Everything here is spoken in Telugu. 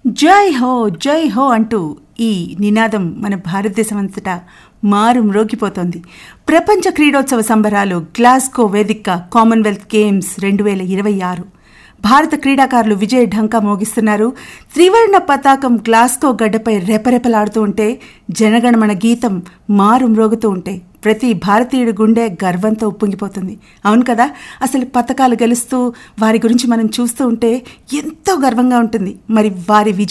జై హో జై హో అంటూ ఈ నినాదం మన భారతదేశం అంతటా మారు మ్రోగిపోతోంది ప్రపంచ క్రీడోత్సవ సంబరాలు గ్లాస్కో వేదిక కామన్వెల్త్ గేమ్స్ రెండు వేల ఇరవై ఆరు భారత క్రీడాకారులు విజయ ఢంకా మోగిస్తున్నారు త్రివర్ణ పతాకం గ్లాస్కో గడ్డపై రెపరెపలాడుతూ ఉంటే జనగణమన గీతం మారు మ్రోగుతూ ఉంటే ప్రతి భారతీయుడి గుండె గర్వంతో ఉప్పొంగిపోతుంది అవును కదా అసలు పథకాలు గెలుస్తూ వారి గురించి మనం చూస్తూ ఉంటే ఎంతో గర్వంగా ఉంటుంది మరి వారి విజయ